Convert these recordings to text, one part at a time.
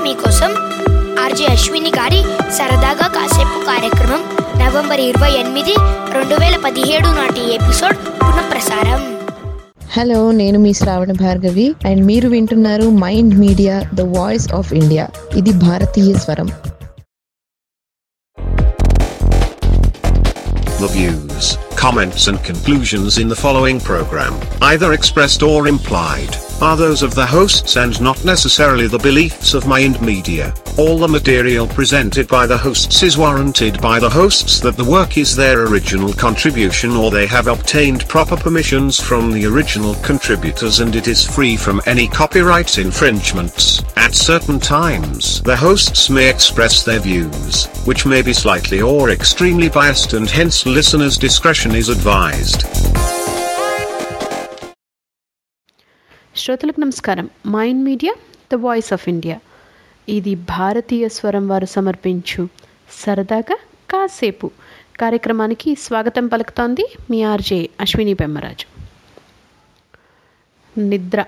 మీకోసం ఆర్జే అశ్విని గారి సరదాగా కాసేపు కార్యక్రమం నవంబర్ ఇరవై ఎనిమిది రెండు వేల పదిహేడు నాటి ఎపిసోడ్ పునఃప్రసారం హలో నేను మీ శ్రావణ భార్గవి అండ్ మీరు వింటున్నారు Mind Media the voice of India ఇది భారతీయ స్వరం The views, comments, and conclusions in the following program, either expressed or implied, are those of the hosts and not necessarily the beliefs of Mind Media. All the material presented by the hosts is warranted by the hosts that the work is their original contribution or they have obtained proper permissions from the original contributors and it is free from any copyright infringements. At certain times, the hosts may express their views, which may be slightly or extremely biased and hence listeners' discretion is advised. శ్రోతలకు నమస్కారం Mind Media the voice of India ఇది భారతీయ స్వరం వారు సమర్పించు సరదాగా కాసేపు కార్యక్రమానికి స్వాగతం పలుకుతోంది మీ ఆర్జే అశ్విని పెమ్మరాజు నిద్ర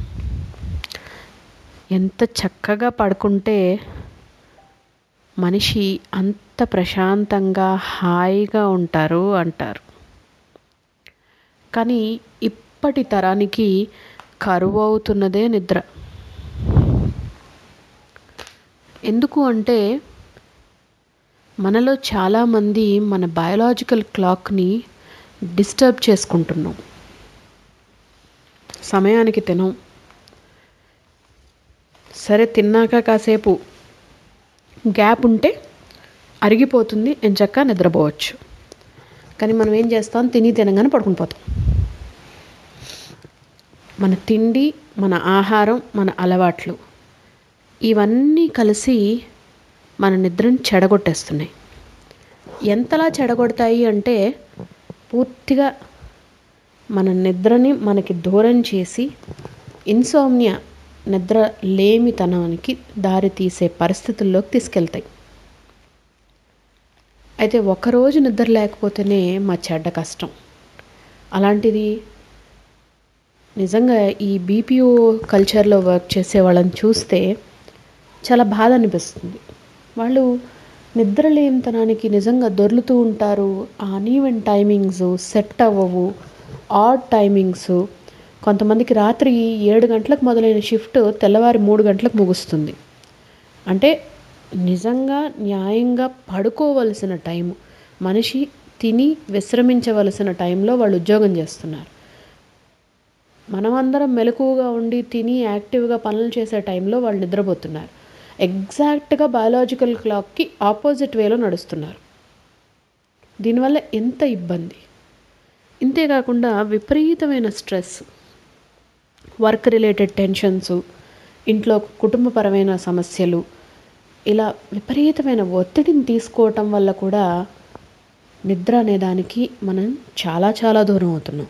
ఎంత చక్కగా పడుకుంటే మనిషి అంత ప్రశాంతంగా హాయిగా ఉంటారు అంటారు కానీ ఇప్పటి తరానికి కరువు అవుతున్నదే నిద్ర ఎందుకు అంటే మనలో చాలామంది మన బయోలాజికల్ క్లాక్ని డిస్టర్బ్ చేసుకుంటున్నాం సమయానికి తినం సరే తిన్నాక కాసేపు గ్యాప్ ఉంటే అరిగిపోతుంది ఎంచక్క నిద్రపోవచ్చు కానీ మనం ఏం చేస్తాం తిని తినగానే పడుకుని పోతాం మన తిండి మన ఆహారం మన అలవాట్లు ఇవన్నీ కలిసి మన నిద్రను చెడగొట్టేస్తున్నాయి ఎంతలా చెడగొడతాయి అంటే పూర్తిగా మన నిద్రని మనకి దూరం చేసి ఇన్సోమ్నియా నిద్ర లేమితనానికి దారి తీసే పరిస్థితుల్లోకి తీసుకెళ్తాయి అయితే ఒకరోజు నిద్ర లేకపోతేనే మా చెడ్డ కష్టం అలాంటిది నిజంగా ఈ బీపీఓ కల్చర్లో వర్క్ చేసే వాళ్ళని చూస్తే చాలా బాధ అనిపిస్తుంది వాళ్ళు నిద్రలేమితనానికి నిజంగా దొర్లుతూ ఉంటారు ఆ అనీవెన్ టైమింగ్స్ సెట్ అవ్వవు ఆడ్ టైమింగ్స్ కొంతమందికి రాత్రి ఏడు గంటలకు మొదలైన షిఫ్ట్ తెల్లవారి మూడు గంటలకు ముగుస్తుంది అంటే నిజంగా న్యాయంగా పడుకోవలసిన టైము మనిషి తిని విశ్రమించవలసిన టైంలో వాళ్ళు ఉద్యోగం చేస్తున్నారు మనమందరం మెలకువగా ఉండి తిని యాక్టివ్గా పనులు చేసే టైంలో వాళ్ళు నిద్రపోతున్నారు ఎగ్జాక్ట్గా బయాలజికల్ క్లాక్కి ఆపోజిట్ వేలో నడుస్తున్నారు దీనివల్ల ఎంత ఇబ్బంది ఇంతేకాకుండా విపరీతమైన స్ట్రెస్ వర్క్ రిలేటెడ్ టెన్షన్స్ ఇంట్లో కుటుంబపరమైన సమస్యలు ఇలా విపరీతమైన ఒత్తిడిని తీసుకోవటం వల్ల కూడా నిద్ర అనే దానికి మనం చాలా చాలా దూరం అవుతున్నాం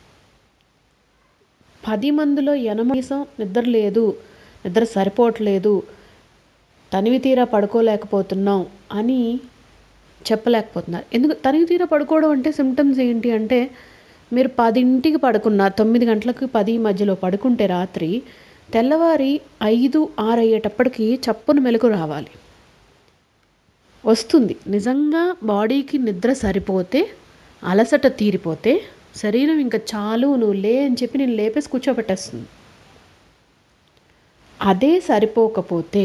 పది మందిలో ఎనమీసం నిద్ర లేదు నిద్ర సరిపోవట్లేదు తనివి తీరా పడుకోలేకపోతున్నాం అని చెప్పలేకపోతున్నారు ఎందుకు తనివి తీరా పడుకోవడం అంటే సిమ్టమ్స్ ఏంటి అంటే మీరు పదింటికి పడుకున్న తొమ్మిది గంటలకు పది మధ్యలో పడుకుంటే రాత్రి తెల్లవారి ఐదు ఆరు అయ్యేటప్పటికి చప్పున మెలకు రావాలి వస్తుంది నిజంగా బాడీకి నిద్ర సరిపోతే అలసట తీరిపోతే శరీరం ఇంకా చాలు నువ్వు లే అని చెప్పి నేను లేపేసి కూర్చోబెట్టేస్తుంది అదే సరిపోకపోతే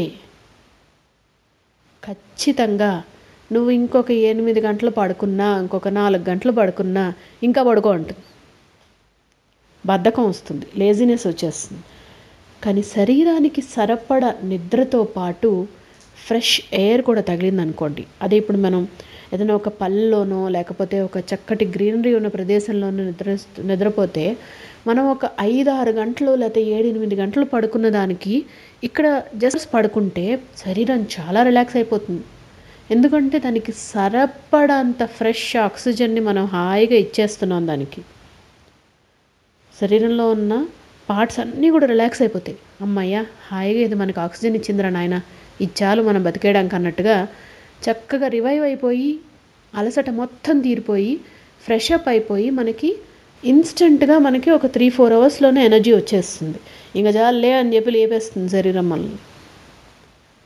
ఖచ్చితంగా నువ్వు ఇంకొక ఎనిమిది గంటలు పడుకున్నా ఇంకొక నాలుగు గంటలు పడుకున్నా ఇంకా పడుకో అంటుంది బద్ధకం వస్తుంది లేజినెస్ వచ్చేస్తుంది కానీ శరీరానికి సరిపడ నిద్రతో పాటు ఫ్రెష్ ఎయిర్ కూడా తగిలింది అనుకోండి అదే ఇప్పుడు మనం ఏదైనా ఒక పల్లెలోనో లేకపోతే ఒక చక్కటి గ్రీనరీ ఉన్న ప్రదేశంలోనో నిద్ర నిద్రపోతే మనం ఒక ఐదు ఆరు గంటలు లేకపోతే ఏడు ఎనిమిది గంటలు పడుకున్న దానికి ఇక్కడ జస్ట్ పడుకుంటే శరీరం చాలా రిలాక్స్ అయిపోతుంది ఎందుకంటే దానికి సరిపడంత ఫ్రెష్ ఆక్సిజన్ని మనం హాయిగా ఇచ్చేస్తున్నాం దానికి శరీరంలో ఉన్న పార్ట్స్ అన్నీ కూడా రిలాక్స్ అయిపోతాయి అమ్మయ్య హాయిగా ఇది మనకు ఆక్సిజన్ ఇచ్చిందిరా నాయన ఇచ్చాలు మనం బతికేయడానికి అన్నట్టుగా చక్కగా రివైవ్ అయిపోయి అలసట మొత్తం తీరిపోయి ఫ్రెష్ అప్ అయిపోయి మనకి ఇన్స్టెంట్గా మనకి ఒక త్రీ ఫోర్ అవర్స్లోనే ఎనర్జీ వచ్చేస్తుంది ఇంకా జాలే అని చెప్పి లేపేస్తుంది శరీరం మనల్ని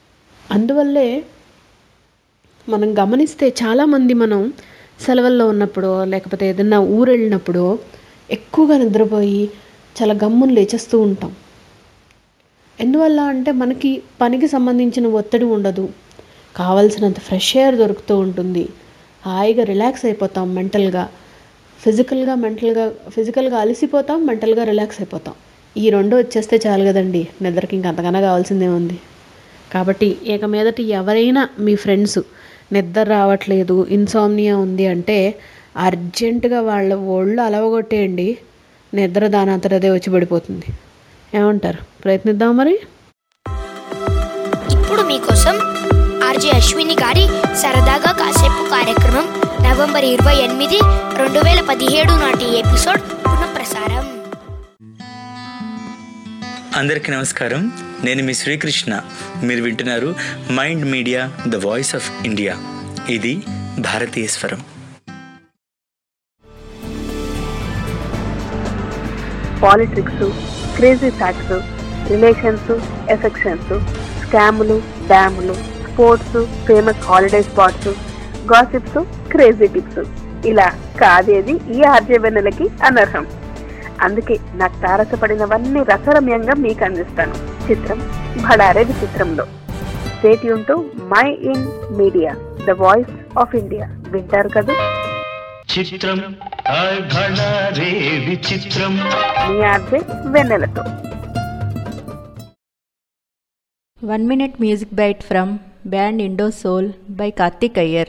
అందువల్లే మనం గమనిస్తే చాలామంది మనం సెలవుల్లో ఉన్నప్పుడు లేకపోతే ఏదైనా ఊరు వెళ్ళినప్పుడు ఎక్కువగా నిద్రపోయి చాలా గమ్మున లేచేస్తూ ఉంటాం ఎందువల్ల అంటే మనకి పనికి సంబంధించిన ఒత్తిడి ఉండదు కావలసినంత ఫ్రెష్ ఎయిర్ దొరుకుతూ ఉంటుంది హాయిగా రిలాక్స్ అయిపోతాం మెంటల్గా ఫిజికల్గా మెంటల్గా ఫిజికల్గా అలసిపోతాం మెంటల్గా రిలాక్స్ అయిపోతాం ఈ రెండు వచ్చేస్తే చాలు కదండి నిద్రకి ఇంక అంతకన్నా కావాల్సిందే ఉంది కాబట్టి ఇక మీదట ఎవరైనా మీ ఫ్రెండ్స్ నిద్ర రావట్లేదు ఇన్సామ్నియా ఉంది అంటే అర్జెంటుగా వాళ్ళ ఒళ్ళు అలవగొట్టేయండి నిద్ర దాని అంతట అదే వచ్చి పడిపోతుంది ఏమంటారు ప్రయత్నిద్దాం మరి ఇప్పుడు మీకోసం ఆర్జే అశ్విని గారి సరదాగా కాసేపు కార్యక్రమం నవంబర్ ఇరవై ఎనిమిది రెండు వేల పదిహేడు నాటి ఎపిసోడ్ పునఃప్రసారం అందరికీ నమస్కారం నేను మీ శ్రీకృష్ణ మీరు వింటున్నారు Mind Media the voice of India ఇది భారతీయ స్వరం politics crazy facts relations affections స్కాములు డ్యాములు sports famous holiday spots gossips crazy tips ఇలా కాదేది ఈ ఆర్జవెన్నెలకి అనర్హం అందుకే నాకు తారసపడినవన్నీ రసరమ్యంగా మీకు అందిస్తాను చిత్రం భడారే విచిత్రంలో stay tuned to Mind Media the voice of India వింటారు కదా చిత్రం హాయ్ భళా రే విచిత్రం మీ ఆర్జే వెన్నెలతో One minute music bite from band Indo Soul by Karthik Iyer.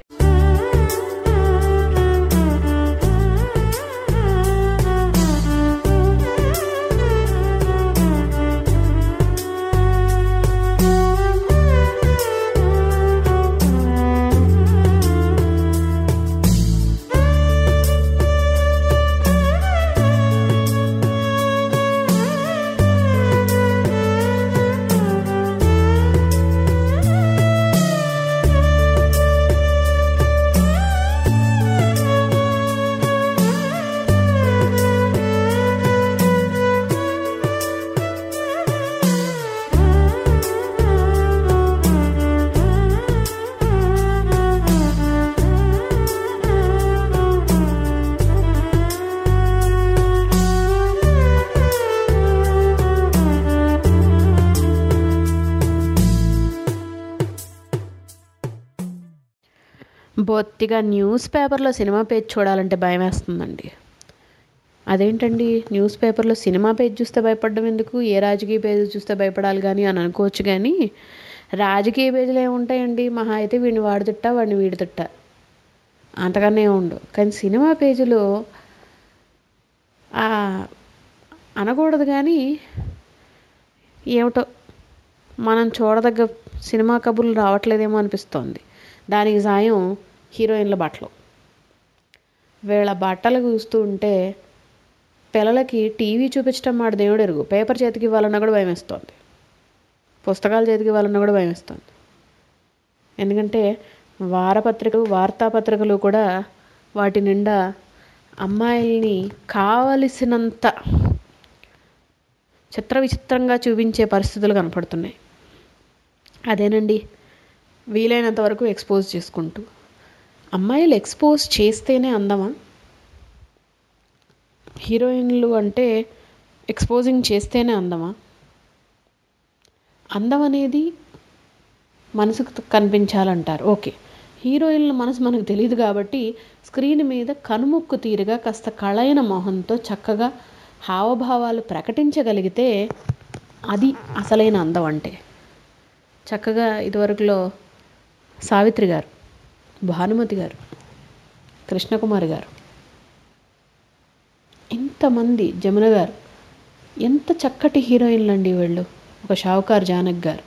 బొత్తిగా న్యూస్ పేపర్లో సినిమా పేజ్ చూడాలంటే భయం వేస్తుందండి అదేంటండి న్యూస్ పేపర్లో సినిమా పేజ్ చూస్తే భయపడడం ఎందుకు ఏ రాజకీయ పేజ్ చూస్తే భయపడాలి కానీ అని అనుకోవచ్చు కానీ రాజకీయ పేజీలు ఏముంటాయండి మహా అయితే వీడిని వాడి తిట్ట వాడిని వీడి తిట్ట అంతకన్నా ఏమి ఉండవు కానీ సినిమా పేజీలో ఆ, అనకూడదు కానీ ఏమిటో మనం చూడదగ్గ సినిమా కబుర్లు రావట్లేదేమో అనిపిస్తోంది దానికి సాయం హీరోయిన్ల బట్టలు వీళ్ళ బట్టలు చూస్తూ ఉంటే పిల్లలకి టీవీ చూపించడం మాట దేవుడు ఎరుగు పేపర్ చేతికి ఇవ్వాలన్నా కూడా భయం వేస్తుంది పుస్తకాలు చేతికి ఇవ్వాలన్నా కూడా భయం వేస్తుంది ఎందుకంటే వారపత్రికలు వార్తాపత్రికలు కూడా వాటి నిండా అమ్మాయిల్ని కావలసినంత చిత్ర విచిత్రంగా చూపించే పరిస్థితులు కనపడుతున్నాయి అదేనండి వీలైనంత వరకు ఎక్స్పోజ్ చేసుకుంటూ అమ్మాయిలు ఎక్స్పోజ్ చేస్తేనే అందమా హీరోయిన్లు అంటే ఎక్స్పోజింగ్ చేస్తేనే అందమా అందం అనేది మనసుకు కనిపించాలంటారు ఓకే హీరోయిన్ల మనసు మనకు తెలియదు కాబట్టి స్క్రీన్ మీద కనుముక్కు తీరుగా కాస్త కళైన మొహంతో చక్కగా హావభావాలు ప్రకటించగలిగితే అది అసలైన అందం అంటే చక్కగా ఇదివరకులో సావిత్రి గారు భానుమతి గారు కృష్ణకుమారి గారు ఇంతమంది జమున గారు ఎంత చక్కటి హీరోయిన్లు అండి వీళ్ళు ఒక షావుకార్ జానక్ గారు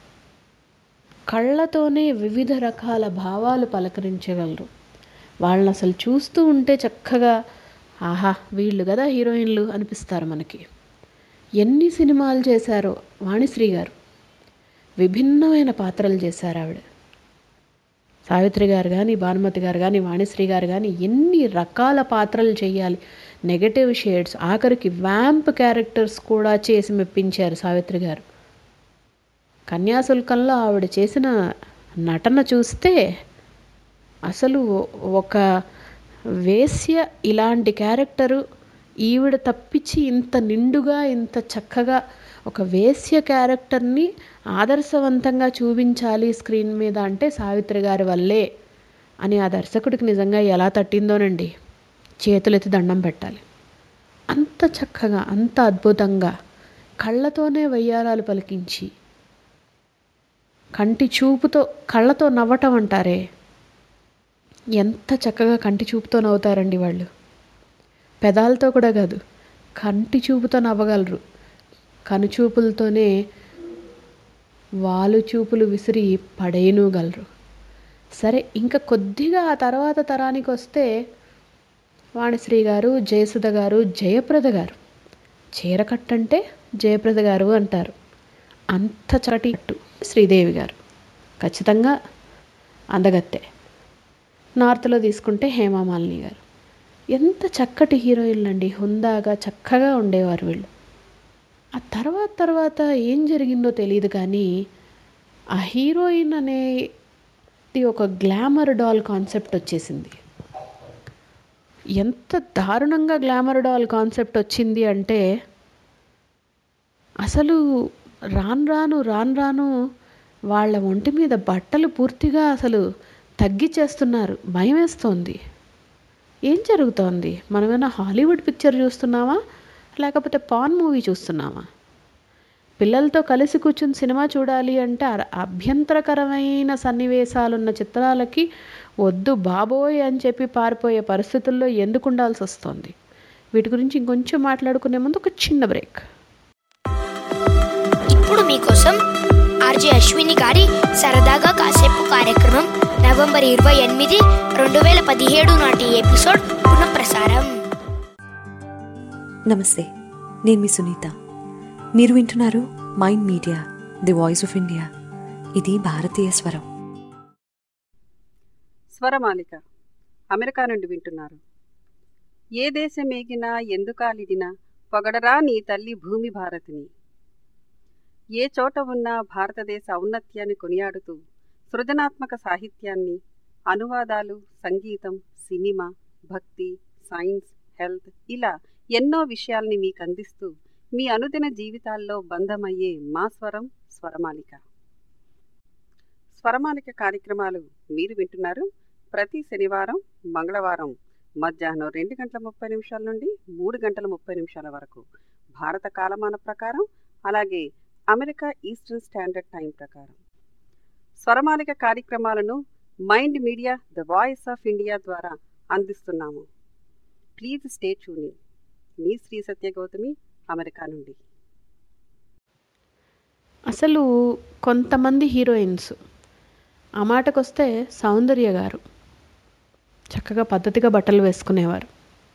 కళ్ళతోనే వివిధ రకాల భావాలు పలకరించగలరు వాళ్ళని అసలు చూస్తూ ఉంటే చక్కగా ఆహా వీళ్ళు కదా హీరోయిన్లు అనిపిస్తారు మనకి ఎన్ని సినిమాలు చేశారో వాణిశ్రీ గారు విభిన్నమైన పాత్రలు చేశారు ఆవిడ సావిత్రి గారు కానీ భానుమతి గారు కానీ వాణిశ్రీ గారు కానీ ఎన్ని రకాల పాత్రలు చేయాలి నెగటివ్ షేడ్స్ ఆఖరికి వ్యాంప్ క్యారెక్టర్స్ కూడా చేసి మెప్పించారు సావిత్రి గారు కన్యాశుల్కంలో ఆవిడ చేసిన నటన చూస్తే అసలు ఒక వేశ్య ఇలాంటి క్యారెక్టరు ఈవిడ తప్పించి ఇంత నిండుగా ఇంత చక్కగా ఒక వేశ్య క్యారెక్టర్ని ఆదర్శవంతంగా చూపించాలి స్క్రీన్ మీద అంటే సావిత్రి గారి వల్లే అని ఆ దర్శకుడికి నిజంగా ఎలా తట్టిందోనండి చేతులెత్తి దండం పెట్టాలి అంత చక్కగా అంత అద్భుతంగా కళ్ళతోనే వయ్యారాలు పలికించి కంటి చూపుతో కళ్ళతో నవ్వటం అంటారే ఎంత చక్కగా కంటి చూపుతో నవ్వుతారండి వాళ్ళు పెదాలతో కూడా కాదు కంటి చూపుతో నవ్వగలరు కనుచూపులతోనే వాలు చూపులు విసిరి పడేయనుగలరు సరే ఇంకా కొద్దిగా ఆ తర్వాత తరానికి వస్తే వాణిశ్రీ గారు జయసుధ గారు జయప్రద గారు చీరకట్టంటే జయప్రద గారు అంటారు అంత చటి కట్టు శ్రీదేవి గారు ఖచ్చితంగా అందగత్తే నార్త్లో తీసుకుంటే హేమామాలిని గారు ఎంత చక్కటి హీరోయిన్లు అండి హుందాగా చక్కగా ఉండేవారు వీళ్ళు ఆ తర్వాత తర్వాత ఏం జరిగిందో తెలియదు కానీ ఆ హీరోయిన్ అనేది ఒక గ్లామర్ డాల్ కాన్సెప్ట్ వచ్చేసింది ఎంత దారుణంగా గ్లామర్ డాల్ కాన్సెప్ట్ వచ్చింది అంటే అసలు రాను రాను రాను రాను వాళ్ళ ఒంటి మీద బట్టలు పూర్తిగా అసలు తగ్గిచ్చేస్తున్నారు భయం వేస్తోంది ఏం జరుగుతోంది మనమేనా హాలీవుడ్ పిక్చర్ చూస్తున్నామా లేకపోతే పాన్ మూవీ చూస్తున్నామా పిల్లలతో కలిసి కూర్చుని సినిమా చూడాలి అంటే అర- అభ్యంతరకరమైన సన్నివేశాలున్న చిత్రాలకి వద్దు బాబోయ్ అని చెప్పి పారిపోయే పరిస్థితుల్లో ఎందుకు ఉండాల్సి వస్తుంది వీటి గురించి ఇంకొంచెం మాట్లాడుకునే ముందు ఒక చిన్న బ్రేక్ ఇప్పుడు మీకోసం ఆర్జే అశ్విని గారి సరదాగా కాసేపు కార్యక్రమం నవంబర్ ఇరవై ఎనిమిది రెండు వేల పదిహేడు నాటి ఎపిసోడ్ పునఃప్రసారం నమస్తే నేను మీ సునీత మీరు వింటున్నారు Mind Media the voice of India ఇది భారతీయ స్వరం స్వరమాలిక అమెరికా నుండి వింటున్నారు ఏ దేశమేగినా ఎందుకాలిడినా పొగడరా నీ తల్లి భూమి భారతిని ఏ చోట ఉన్నా భారతదేశ ఔన్నత్యాన్ని కొనియాడుతూ సృజనాత్మక సాహిత్యాన్ని అనువాదాలు సంగీతం సినిమా భక్తి సైన్స్ హెల్త్ ఇలా ఎన్నో విషయాల్ని మీకు అందిస్తూ మీ అనుదిన జీవితాల్లో బంధమయ్యే మా స్వరం స్వరమాలిక స్వరమాలిక కార్యక్రమాలు మీరు వింటున్నారు ప్రతి శనివారం మంగళవారం మధ్యాహ్నం రెండు గంటల ముప్పై నిమిషాల నుండి మూడు గంటల ముప్పై నిమిషాల వరకు భారత కాలమాన ప్రకారం అలాగే అమెరికా ఈస్టర్న్ స్టాండర్డ్ టైం ప్రకారం స్వరమాలిక కార్యక్రమాలను Mind Media the voice of India ద్వారా అందిస్తున్నాము ప్లీజ్ స్టే ట్యూన్ మీ శ్రీ సత్య గౌతమి అమెరికా నుండి అసలు కొంతమంది హీరోయిన్స్ ఆ మాటకొస్తే సౌందర్య గారు చక్కగా పద్ధతిగా బట్టలు వేసుకునేవారు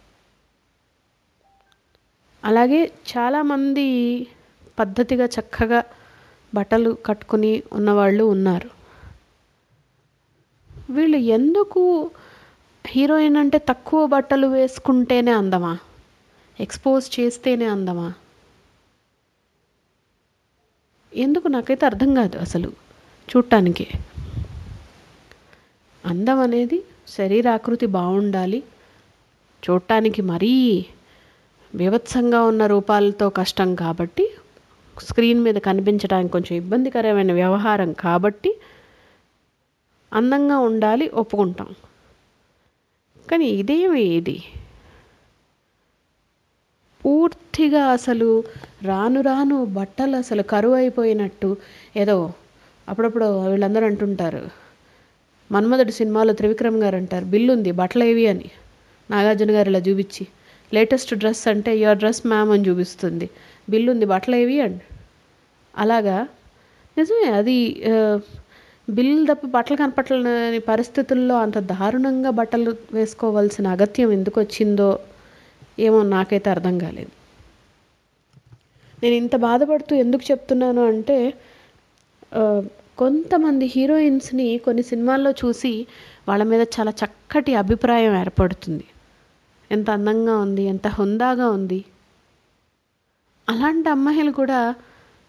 అలాగే చాలామంది పద్ధతిగా చక్కగా బట్టలు కట్టుకుని ఉన్నవాళ్ళు ఉన్నారు వీళ్ళు ఎందుకు హీరోయిన్ అంటే తక్కువ బట్టలు వేసుకుంటేనే అందమా ఎక్స్పోజ్ చేస్తేనే అందమా ఎందుకు నాకైతే అర్థం కాదు అసలు చూడటానికి అందం అనేది శరీరాకృతి బాగుండాలి చూడటానికి మరీ బీభత్సంగా ఉన్న రూపాలతో కష్టం కాబట్టి స్క్రీన్ మీద కనిపించడానికి కొంచెం ఇబ్బందికరమైన వ్యవహారం కాబట్టి అందంగా ఉండాలి ఒప్పుకుంటాం కానీ ఇదేమి ఇది పూర్తిగా అసలు రాను రాను బట్టలు అసలు కరువు అయిపోయినట్టు ఏదో అప్పుడప్పుడు వీళ్ళందరూ అంటుంటారు మన్మధుడు సినిమాలో త్రివిక్రమ్ గారు అంటారు బిల్లు ఉంది బట్టలు ఏవి అని నాగార్జున గారు ఇలా చూపించి లేటెస్ట్ డ్రెస్ అంటే యువర్ డ్రెస్ మ్యామ్ అని చూపిస్తుంది బిల్లు ఉంది బట్టలు ఏవి అండి అలాగా నిజమే అది ఆ, బిల్లు తప్ప బట్టలు కనపట్లేని పరిస్థితుల్లో అంత దారుణంగా బట్టలు వేసుకోవాల్సిన అగత్యం ఎందుకు వచ్చిందో ఏమో నాకైతే అర్థం కాలేదు నేను ఇంత బాధపడుతూ ఎందుకు చెప్తున్నాను అంటే ఆ, కొంతమంది హీరోయిన్స్ని కొన్ని సినిమాల్లో చూసి వాళ్ళ మీద చాలా చక్కటి అభిప్రాయం ఏర్పడుతుంది ఎంత అందంగా ఉంది ఎంత హుందాగా ఉంది అలాంటి అమ్మాయిలు కూడా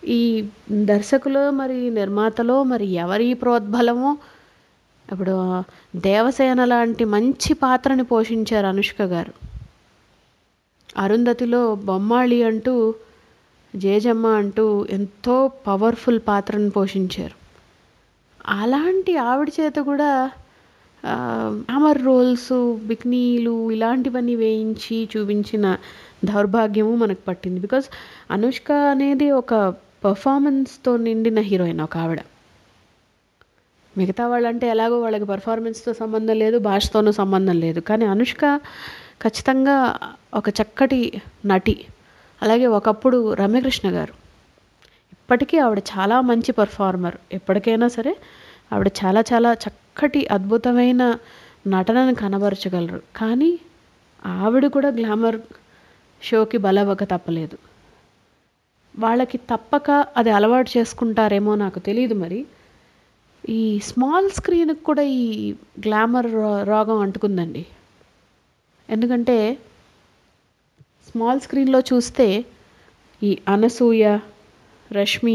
ఈ దర్శకులో మరి నిర్మాతలో మరి ఎవరి ప్రోద్బలమో ఇప్పుడు దేవసేన లాంటి మంచి పాత్రని పోషించారు అనుష్క గారు అరుంధతిలో బొమ్మాళి అంటూ జేజమ్మ అంటూ ఎంతో పవర్ఫుల్ పాత్రను పోషించారు అలాంటి ఆవిడ చేత కూడా ఆమర్ రోల్స్ బిక్నీలు ఇలాంటివన్నీ వేయించి చూపించిన దౌర్భాగ్యము మనకు పట్టింది బికాజ్ అనుష్క అనేది ఒక పర్ఫార్మెన్స్తో నిండిన హీరోయిన్ ఒక ఆవిడ మిగతా వాళ్ళంటే ఎలాగో వాళ్ళకి పర్ఫార్మెన్స్తో సంబంధం లేదు భాషతోనూ సంబంధం లేదు కానీ అనుష్క ఖచ్చితంగా ఒక చక్కటి నటి అలాగే ఒకప్పుడు రమ్యకృష్ణ గారు ఇప్పటికీ ఆవిడ చాలా మంచి పర్ఫార్మర్ ఎప్పటికైనా సరే ఆవిడ చాలా చాలా చక్కటి అద్భుతమైన నటనను కనబరచగలరు కానీ ఆవిడ కూడా గ్లామర్ షోకి బలవక తప్పలేదు వాళ్ళకి తప్పక అది అలవాటు చేసుకుంటారేమో నాకు తెలియదు మరి ఈ స్మాల్ స్క్రీన్కి కూడా ఈ గ్లామర్ రోగం అంటుకుందండి ఎందుకంటే స్మాల్ స్క్రీన్లో చూస్తే ఈ అనసూయ రష్మి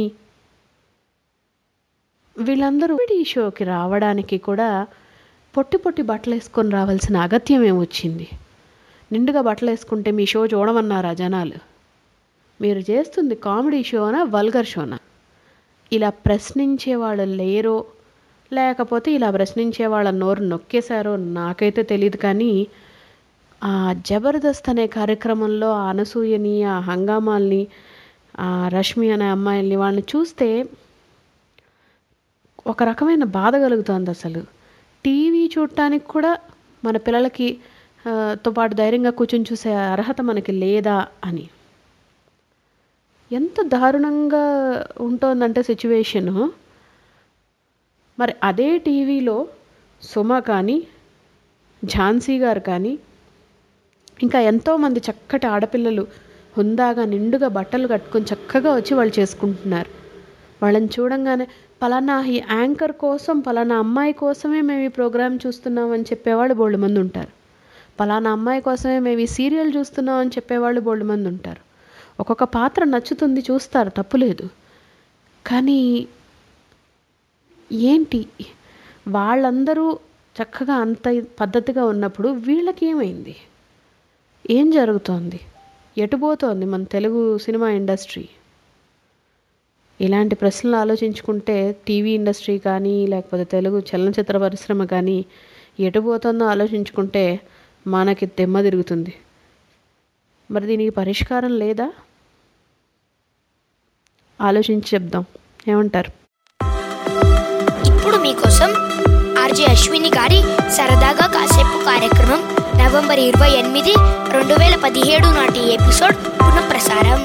వీళ్ళందరూ ఈ షోకి రావడానికి కూడా పొట్టి పొట్టి బట్టలు వేసుకొని రావాల్సిన అగత్యం ఏమొచ్చింది నిండుగా బట్టలు వేసుకుంటే మీ షో చూడమన్నారా జనాలు మీరు చేస్తుంది కామెడీ షోనా వల్గర్ షోనా ఇలా ప్రశ్నించే వాళ్ళు లేరో లేకపోతే ఇలా ప్రశ్నించే వాళ్ళ నోరు నొక్కేశారో నాకైతే తెలియదు కానీ ఆ జబర్దస్త్ అనే కార్యక్రమంలో ఆ అనసూయని ఆ హంగామాల్ని ఆ రష్మి అనే అమ్మాయిల్ని వాళ్ళని చూస్తే ఒక రకమైన బాధ కలుగుతుంది అసలు టీవీ చూడటానికి కూడా మన పిల్లలకి తో పాటు ధైర్యంగా కూర్చొని చూసే అర్హత మనకి లేదా అని ఎంత దారుణంగా ఉంటుందంటే సిచ్యువేషను మరి అదే టీవీలో సుమ కానీ ఝాన్సీ గారు కానీ ఇంకా ఎంతోమంది చక్కటి ఆడపిల్లలు హుందాగా నిండుగా బట్టలు కట్టుకొని చక్కగా వచ్చి వాళ్ళు చేసుకుంటున్నారు వాళ్ళని చూడంగానే పలానా ఈ యాంకర్ కోసం పలానా అమ్మాయి కోసమే మేము ఈ ప్రోగ్రాం చూస్తున్నామని చెప్పేవాళ్ళు బోల్డ్ మంది ఉంటారు పలానా అమ్మాయి కోసమే మేము ఈ సీరియల్ చూస్తున్నాం అని చెప్పేవాళ్ళు బోల్డ్ మంది ఉంటారు ఒక్కొక్క పాత్ర నచ్చుతుంది చూస్తారు తప్పులేదు కానీ ఏంటి వాళ్ళందరూ చక్కగా అంత పద్ధతిగా ఉన్నప్పుడు వీళ్ళకి ఏమైంది ఏం జరుగుతోంది ఎటుపోతోంది మన తెలుగు సినిమా ఇండస్ట్రీ ఇలాంటి ప్రశ్నలు ఆలోచించుకుంటే టీవీ ఇండస్ట్రీ కానీ లేకపోతే తెలుగు చలనచిత్ర పరిశ్రమ కానీ ఎటుపోతుందో ఆలోచించుకుంటే మనకి దెమ్మ తిరుగుతుంది మరి దీనికి పరిష్కారం లేదా ఆలోచించి చెప్దాం ఏమంటారు ఇప్పుడు మీకోసం ఆర్జే అశ్విని గారి సరదాగా కాసేపు కార్యక్రమం నవంబర్ ఇరవై ఎనిమిది రెండు వేల పదిహేడు నాటి ఎపిసోడ్ పునఃప్రసారం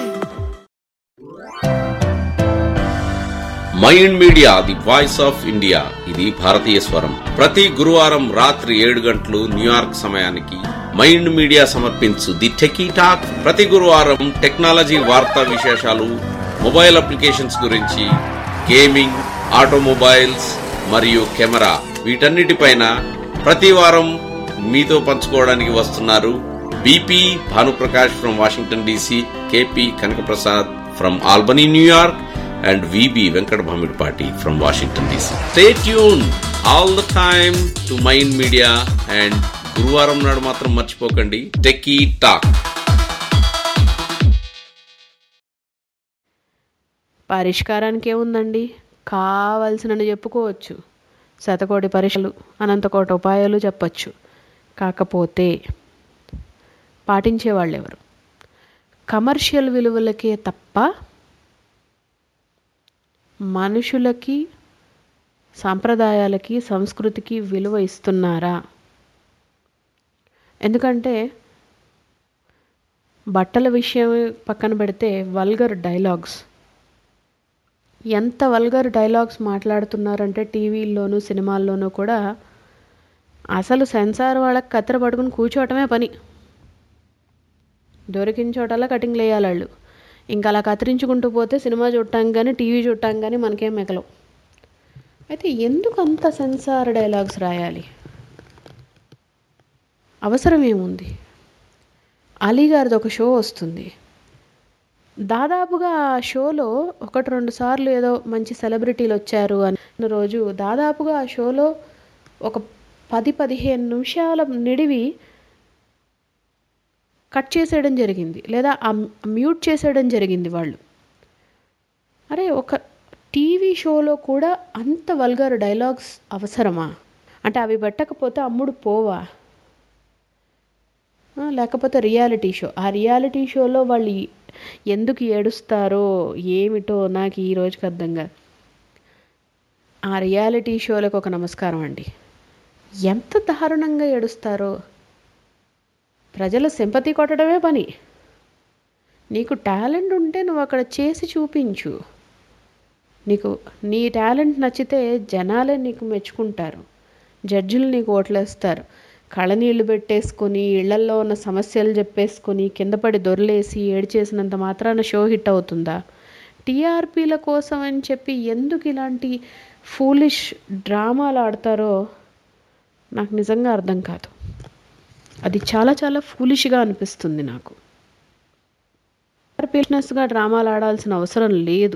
Mind Media the voice of India ఇది భారతీయ స్వరం ప్రతి గురువారం రాత్రి ఏడు గంటలు న్యూయార్క్ సమయానికి మైండ్ మీడియా సమర్పించు ది టెకీ టాక్ ప్రతి గురువారం టెక్నాలజీ వార్తా విశేషాలు మొబైల్ అప్లికేషన్స్ గురించి గేమింగ్ ఆటోమొబైల్స్ మరియు కెమెరా వీటన్నిటిపైన ప్రతి వారం మీతో పంచుకోవడానికి వస్తున్నారు BP Bhanuprakash from Washington DC KP Kanakaprasad from Albany New York and VB Venkat Bhamidpati from Washington DC. Stay tuned all the time to Mind Media and గురువారం నాడు మాత్రం మర్చిపోకండి టెకీ టాక్ పరిష్కారానికి ఏముందండి కావలసినని చెప్పుకోవచ్చు శతకోటి పరీక్షలు అనంతకోటి ఉపాయాలు చెప్పచ్చు కాకపోతే పాటించేవాళ్ళు ఎవరు కమర్షియల్ విలువలకే తప్ప మనుషులకి సాంప్రదాయాలకి సంస్కృతికి విలువ ఇస్తున్నారా ఎందుకంటే బట్టల విషయం పక్కన పెడితే వల్గర్ డైలాగ్స్ ఎంత వల్గర్ డైలాగ్స్ మాట్లాడుతున్నారంటే టీవీల్లోనూ సినిమాల్లోనూ కూడా అసలు సెన్సార్ వాళ్ళకి కత్తెర పట్టుకుని కూర్చోవటమే పని దొరికిన చోటలా కటింగ్లు వేయాలి వాళ్ళు ఇంకా అలా కత్తిరించుకుంటూ పోతే సినిమా చూడటానికి కానీ టీవీ చూడటానికి కానీ మనకేం మెకలం అయితే ఎందుకు అంత సెన్సార్ డైలాగ్స్ రాయాలి అవసరం ఏముంది అలీ గారిది ఒక షో వస్తుంది దాదాపుగా ఆ షోలో ఒకటి రెండు సార్లు ఏదో మంచి సెలబ్రిటీలు వచ్చారు అన్న రోజు దాదాపుగా ఆ షోలో ఒక పది పదిహేను నిమిషాల నిడివి కట్ చేసేయడం జరిగింది లేదా ఆ మ్యూట్ చేసేయడం జరిగింది వాళ్ళు అరే ఒక టీవీ షోలో కూడా అంత వల్గర్ డైలాగ్స్ అవసరమా అంటే అవి పెట్టకపోతే అమ్ముడు పోవా ఆ, లేకపోతే రియాలిటీ షో ఆ రియాలిటీ షోలో వాళ్ళు ఎందుకు ఏడుస్తారో ఏమిటో నాకు ఈ రోజుకి అర్థం కాదు ఆ రియాలిటీ షోలకు ఒక నమస్కారం అండి ఎంత దారుణంగా ఏడుస్తారో ప్రజల సింపతి కొట్టడమే పని నీకు టాలెంట్ ఉంటే నువ్వు అక్కడ చేసి చూపించు నీకు నీ టాలెంట్ నచ్చితే జనాలే నీకు మెచ్చుకుంటారు జడ్జిలు నీకు ఓట్లేస్తారు కళ్ళనీళ్ళు పెట్టేసుకొని ఇళ్లల్లో ఉన్న సమస్యలు చెప్పేసుకొని కింద పడి దొరలేసి ఏడ్చేసినంత మాత్రాన షో హిట్ అవుతుందా టీఆర్పీల కోసం అని చెప్పి ఎందుకు ఇలాంటి ఫూలిష్ డ్రామాలు ఆడతారో నాకు నిజంగా అర్థం కాదు అది చాలా చాలా ఫూలిష్గా అనిపిస్తుంది నాకు టీఆర్పీనెస్గా డ్రామాలు ఆడాల్సిన అవసరం లేదు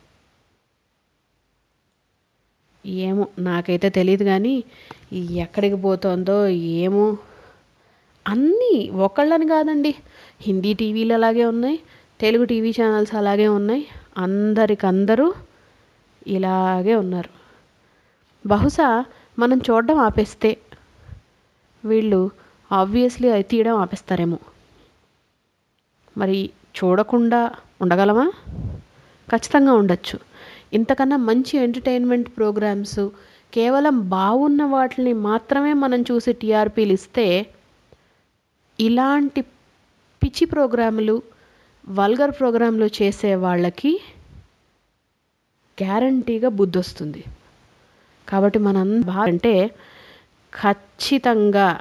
ఏమో నాకైతే తెలియదు కానీ ఈ ఎక్కడికి పోతుందో ఏమో అన్నీ ఒకళ్ళని కాదండి హిందీ టీవీలు అలాగే ఉన్నాయి తెలుగు టీవీ ఛానల్స్ అలాగే ఉన్నాయి అందరికందరూ ఇలాగే ఉన్నారు బహుశా మనం చూడడం ఆపేస్తే వీళ్ళు ఆబ్వియస్లీ అది తీయడం ఆపేస్తారేమో మరి చూడకుండా ఉండగలమా ఖచ్చితంగా ఉండొచ్చు ఇంతకన్నా మంచి ఎంటర్టైన్మెంట్ ప్రోగ్రామ్స్ కేవలం బాగున్న వాటిని మాత్రమే మనం చూసి టీఆర్పీలు ఇస్తే ఇలాంటి పిచ్చి ప్రోగ్రాములు వల్గర్ ప్రోగ్రాంలు చేసే వాళ్ళకి గ్యారంటీగా బుద్ధి వస్తుంది కాబట్టి మనం అంటే ఖచ్చితంగా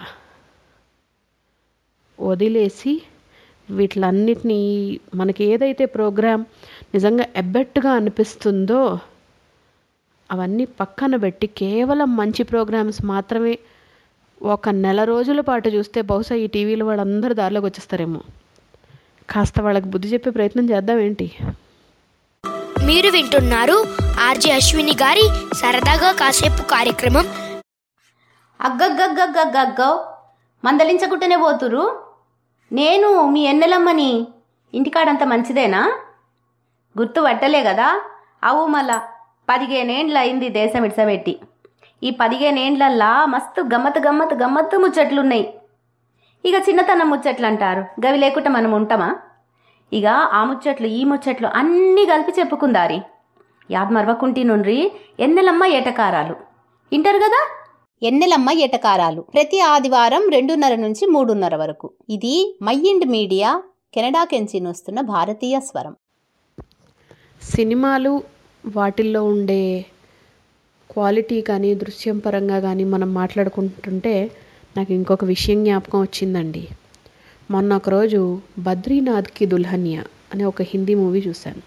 వదిలేసి వీటిలన్నిటినీ మనకి ఏదైతే ప్రోగ్రామ్ నిజంగా ఎబ్బెట్టుగా అనిపిస్తుందో అవన్నీ పక్కన పెట్టి కేవలం మంచి ప్రోగ్రామ్స్ మాత్రమే ఒక నెల రోజుల పాటు చూస్తే బహుశా ఈ టీవీలో వాళ్ళందరూ దారిలోకి వచ్చేస్తారేమో కాస్త వాళ్ళకి బుద్ధి చెప్పే ప్రయత్నం చేద్దాం ఏంటి మీరు వింటున్నారు ఆర్జే అశ్విని గారి సరదాగా కాసేపు కార్యక్రమం అగ్గగ్గగ్గగ్గగ్గో మందలించకుంటేనే పోతురు నేను మీ ఎన్నెలమ్మని ఇంటికాడంత మంచిదేనా గుర్తు పట్టలే కదా అవు మళ్ళా పదిహేనేండ్ల అయింది దేశం ఇడ్సబెట్టి ఈ పదిహేనేండ్లల్లా మస్తు గమ్మత్ గమ్మత్ గమ్మత్తు ముచ్చట్లున్నాయి ఇక చిన్నతనం ముచ్చట్లు అంటారు గవి లేకుండా మనం ఉంటామా ఇక ఆ ముచ్చట్లు ఈ ముచ్చట్లు అన్నీ కలిపి చెప్పుకుందారి యాద్ మరవకుంటి నుండి ఎన్నెలమ్మ ఏటకారాలు ఇంటారు కదా ఎన్నెలమ్మ ఎటకారాలు ప్రతి ఆదివారం రెండున్నర నుంచి మూడున్నర వరకు ఇది మైండ్ మీడియా కెనడా కెంచి వస్తున్న భారతీయ స్వరం సినిమాలు వాటిల్లో ఉండే క్వాలిటీ కానీ దృశ్యం పరంగా కానీ మనం మాట్లాడుకుంటుంటే నాకు ఇంకొక విషయం జ్ఞాపకం వచ్చిందండి మొన్న ఒకరోజు బద్రీనాథ్కి దుల్హనియా అనే ఒక హిందీ మూవీ చూశాను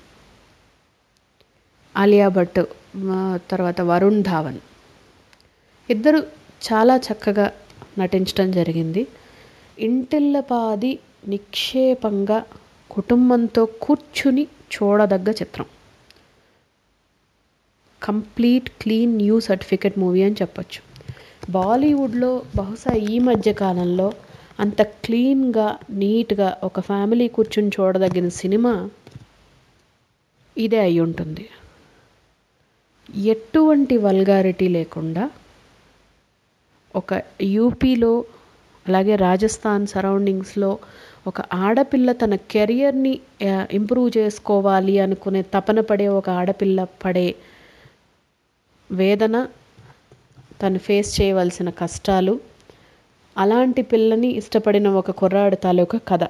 ఆలియా భట్ ఆ, తర్వాత వరుణ్ ధావన్ ఇద్దరు చాలా చక్కగా నటించడం జరిగింది ఇంటిల్లపాది నిక్షేపంగా కుటుంబంతో కూర్చుని చూడదగ్గ చిత్రం complete clean U certificate movie అని చెప్పొచ్చు బాలీవుడ్లో బహుశా ఈ మధ్య కాలంలో అంత క్లీన్గా నీట్గా ఒక ఫ్యామిలీ కూర్చుని చూడదగిన సినిమా ఇదే అయి ఉంటుంది ఎటువంటి వల్గారిటీ లేకుండా ఒక యూపీలో అలాగే రాజస్థాన్ సరౌండింగ్స్లో ఒక ఆడపిల్ల తన కెరియర్ని ఇంప్రూవ్ చేసుకోవాలి అనుకునే తపన పడే ఒక ఆడపిల్ల పడే వేదన తను ఫేస్ చేయవలసిన కష్టాలు అలాంటి పిల్లని ఇష్టపడిన ఒక కుర్రాడు తాలూకా కథ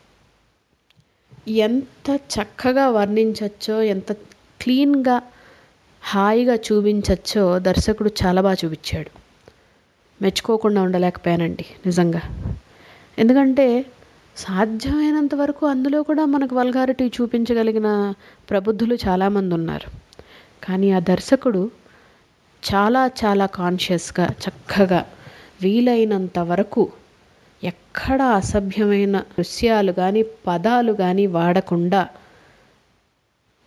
ఎంత చక్కగా వర్ణించచ్చో ఎంత క్లీన్గా హాయిగా చూపించచ్చో దర్శకుడు చాలా బాగా చూపించాడు మెచ్చుకోకుండా ఉండలేకపోయానండి నిజంగా ఎందుకంటే సాధ్యమైనంత వరకు అందులో కూడా మనకు వల్గారిటీ చూపించగలిగిన ప్రబుద్ధులు చాలామంది ఉన్నారు కానీ ఆ దర్శకుడు చాలా చాలా కాన్షియస్గా చక్కగా వీలైనంత వరకు ఎక్కడ అసభ్యమైన దృశ్యాలు కానీ పదాలు కానీ వాడకుండా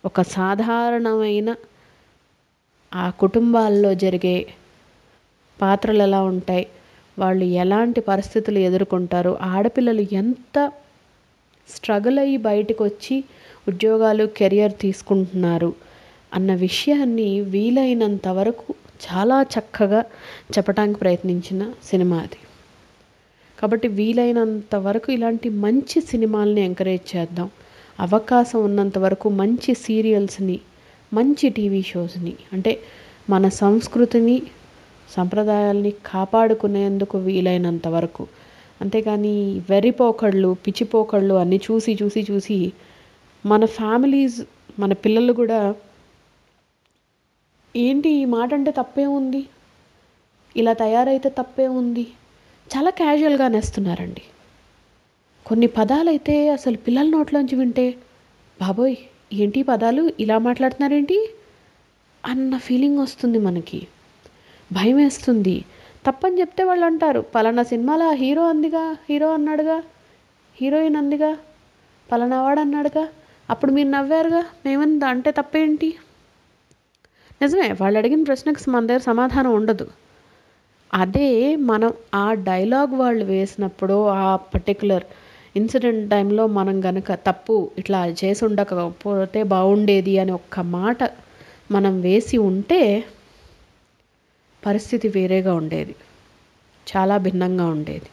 ఒక సాధారణమైన ఆ కుటుంబాల్లో జరిగే పాత్రలు ఎలా ఉంటాయి వాళ్ళు ఎలాంటి పరిస్థితులు ఎదుర్కొంటారు ఆడపిల్లలు ఎంత స్ట్రగుల్ అయ్యి బయటకు వచ్చి ఉద్యోగాలు కెరియర్ తీసుకుంటున్నారు అన్న విషయాన్ని వీలైనంత వరకు చాలా చక్కగా చెప్పడానికి ప్రయత్నించిన సినిమా అది కాబట్టి వీలైనంత వరకు ఇలాంటి మంచి సినిమాల్ని ఎంకరేజ్ చేద్దాం అవకాశం ఉన్నంత వరకు మంచి సీరియల్స్ని మంచి టీవీ షోస్ని అంటే మన సంస్కృతిని సంప్రదాయాల్ని కాపాడుకునేందుకు వీలైనంత వరకు అంతేగాని వెర్రిపోకళ్ళు పిచ్చిపోకళ్ళు అన్నీ చూసి చూసి చూసి మన ఫ్యామిలీస్ మన పిల్లలు కూడా ఏంటి ఈ మాట అంటే తప్పే ఉంది ఇలా తయారైతే తప్పే ఉంది చాలా క్యాజువల్గా అనేస్తున్నారండి కొన్ని పదాలైతే అసలు పిల్లల నోట్లోంచి వింటే బాబోయ్ ఏంటి ఈ పదాలు ఇలా మాట్లాడుతున్నారేంటి అన్న ఫీలింగ్ వస్తుంది మనకి భయం వేస్తుంది తప్పని చెప్తే వాళ్ళు అంటారు పలానా సినిమాలో ఆ హీరో అందిగా హీరో అన్నాడుగా హీరోయిన్ అందిగా పలానా వాడు అన్నాడుగా అప్పుడు మీరు నవ్వారుగా మేమని అంటే తప్పేంటి నిజమే వాళ్ళు అడిగిన ప్రశ్నకు మన దగ్గర సమాధానం ఉండదు అదే మనం ఆ డైలాగ్ వాళ్ళు వేసినప్పుడు ఆ పర్టికులర్ ఇన్సిడెంట్ టైంలో మనం గనక తప్పు ఇట్లా చేసి ఉండకపోతే బాగుండేది అని ఒక్క మాట మనం వేసి ఉంటే పరిస్థితి వేరేగా ఉండేది చాలా భిన్నంగా ఉండేది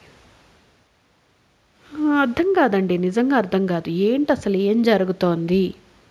ఆ, అర్థం కాదండి నిజంగా అర్థం కాదు ఏంటి అసలు ఏం జరుగుతోంది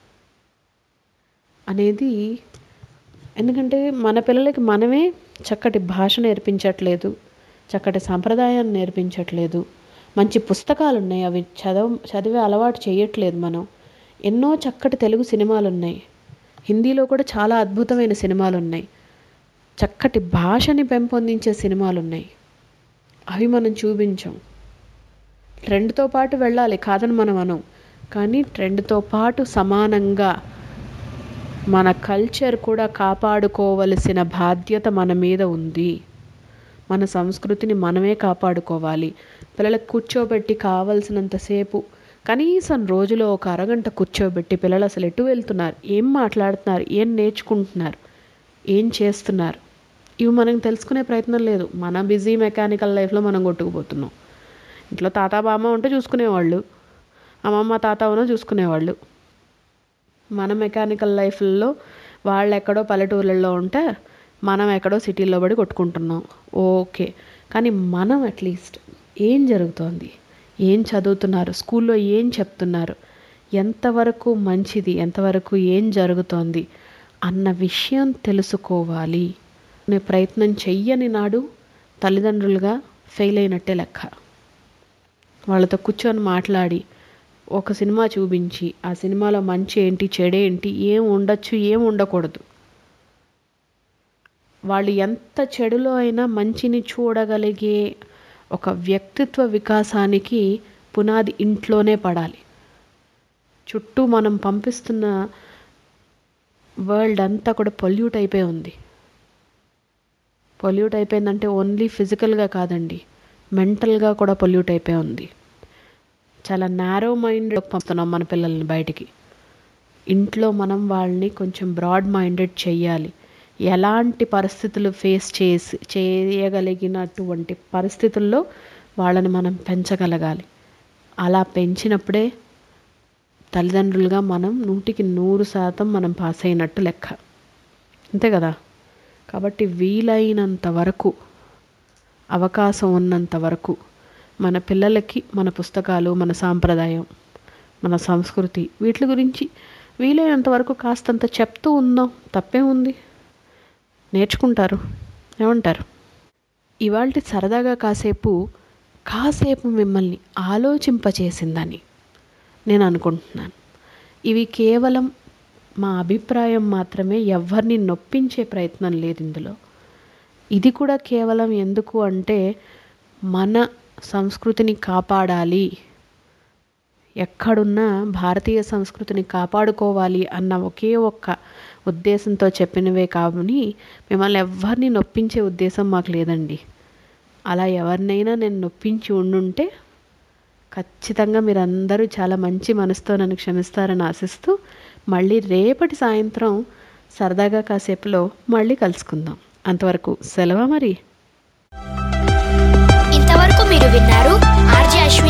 అనేది ఎందుకంటే మన పిల్లలకి మనమే చక్కటి భాష నేర్పించట్లేదు చక్కటి సాంప్రదాయాన్ని నేర్పించట్లేదు మంచి పుస్తకాలు ఉన్నాయి అవి చదవ చదివే అలవాటు చేయట్లేదు మనం ఎన్నో చక్కటి తెలుగు సినిమాలు ఉన్నాయి హిందీలో కూడా చాలా అద్భుతమైన సినిమాలు ఉన్నాయి చక్కటి భాషని పెంపొందించే సినిమాలు ఉన్నాయి అవి మనం చూపించాం ట్రెండ్తో పాటు వెళ్ళాలి కాదని మనం అనం కానీ ట్రెండ్తో పాటు సమానంగా మన కల్చర్ కూడా కాపాడుకోవలసిన బాధ్యత మన మీద ఉంది మన సంస్కృతిని మనమే కాపాడుకోవాలి పిల్లలకు కూర్చోబెట్టి కావలసినంతసేపు కనీసం రోజులో ఒక అరగంట కూర్చోబెట్టి పిల్లలు అసలు ఎటు వెళ్తున్నారు ఏం మాట్లాడుతున్నారు ఏం నేర్చుకుంటున్నారు ఏం చేస్తున్నారు ఇవి మనం తెలుసుకునే ప్రయత్నం లేదు మన బిజీ మెకానికల్ లైఫ్లో మనం కొట్టుకుపోతున్నాం ఇంట్లో తాత బామ్మ ఉంటే చూసుకునేవాళ్ళు అమ్మమ్మ తాత ఉన్నా చూసుకునేవాళ్ళు మన మెకానికల్ లైఫ్లో వాళ్ళు ఎక్కడో పల్లెటూర్లలో ఉంటే మనం ఎక్కడో సిటీల్లో పడి కొట్టుకుంటున్నాం ఓకే కానీ మనం అట్లీస్ట్ ఏం జరుగుతోంది ఏం చదువుతున్నారు స్కూల్లో ఏం చెప్తున్నారు ఎంతవరకు మంచిది ఎంతవరకు ఏం జరుగుతోంది అన్న విషయం తెలుసుకోవాలి అనే ప్రయత్నం చెయ్యని నాడు తల్లిదండ్రులుగా ఫెయిల్ అయినట్టే లెక్క వాళ్ళతో కూర్చొని మాట్లాడి ఒక సినిమా చూపించి ఆ సినిమాలో మంచి ఏంటి చెడేంటి ఏం ఉండొచ్చు ఏం ఉండకూడదు వాళ్ళు ఎంత చెడులో అయినా మంచిని చూడగలిగే ఒక వ్యక్తిత్వ వికాసానికి పునాది ఇంట్లోనే పడాలి చుట్టూ మనం పంపిస్తున్న వరల్డ్ అంతా కూడా పొల్యూట్ అయిపోయి ఉంది పొల్యూట్ అయిపోయిందంటే ఓన్లీ ఫిజికల్గా కాదండి మెంటల్గా కూడా పొల్యూట్ అయిపోయి ఉంది చాలా నేరో మైండ్ పంపుతున్నాం మన పిల్లల్ని బయటికి ఇంట్లో మనం వాళ్ళని కొంచెం బ్రాడ్ మైండెడ్ చెయ్యాలి ఎలాంటి పరిస్థితులు ఫేస్ చేసి చేయగలిగినటువంటి పరిస్థితుల్లో వాళ్ళని మనం పెంచగలగాలి అలా పెంచినప్పుడే తల్లిదండ్రులుగా మనం నూటికి నూరు శాతం మనం పాస్ అయినట్టు లెక్క అంతే కదా కాబట్టి వీలైనంత వరకు అవకాశం ఉన్నంత వరకు మన పిల్లలకి మన పుస్తకాలు మన సాంప్రదాయం మన సంస్కృతి వీటి గురించి వీలైనంత వరకు కాస్తంత చెప్తూ ఉందాం తప్పే ఉంది నేర్చుకుంటారు ఏమంటారు ఇవాళ సరదాగా కాసేపు కాసేపు మిమ్మల్ని ఆలోచింపచేసిందని నేను అనుకుంటున్నాను ఇవి కేవలం మా అభిప్రాయం మాత్రమే ఎవరిని నొప్పించే ప్రయత్నం లేదు ఇందులో ఇది కూడా కేవలం ఎందుకు అంటే మన సంస్కృతిని కాపాడాలి ఎక్కడున్నా భారతీయ సంస్కృతిని కాపాడుకోవాలి అన్న ఒకే ఒక్క ఉద్దేశంతో చెప్పినవే కాబట్టి మిమ్మల్ని ఎవరిని నొప్పించే ఉద్దేశం మాకు లేదండి అలా ఎవరినైనా నేను నొప్పించి ఉండుంటే ఖచ్చితంగా మీరందరూ చాలా మంచి మనసుతో నన్ను క్షమిస్తారని ఆశిస్తూ మళ్ళీ రేపటి సాయంత్రం సరదాగా కాసేపులో మళ్ళీ కలుసుకుందాం అంతవరకు సెలవా మరి ఇంతవరకు మీరు విన్నారు ఆర్జే అశ్విని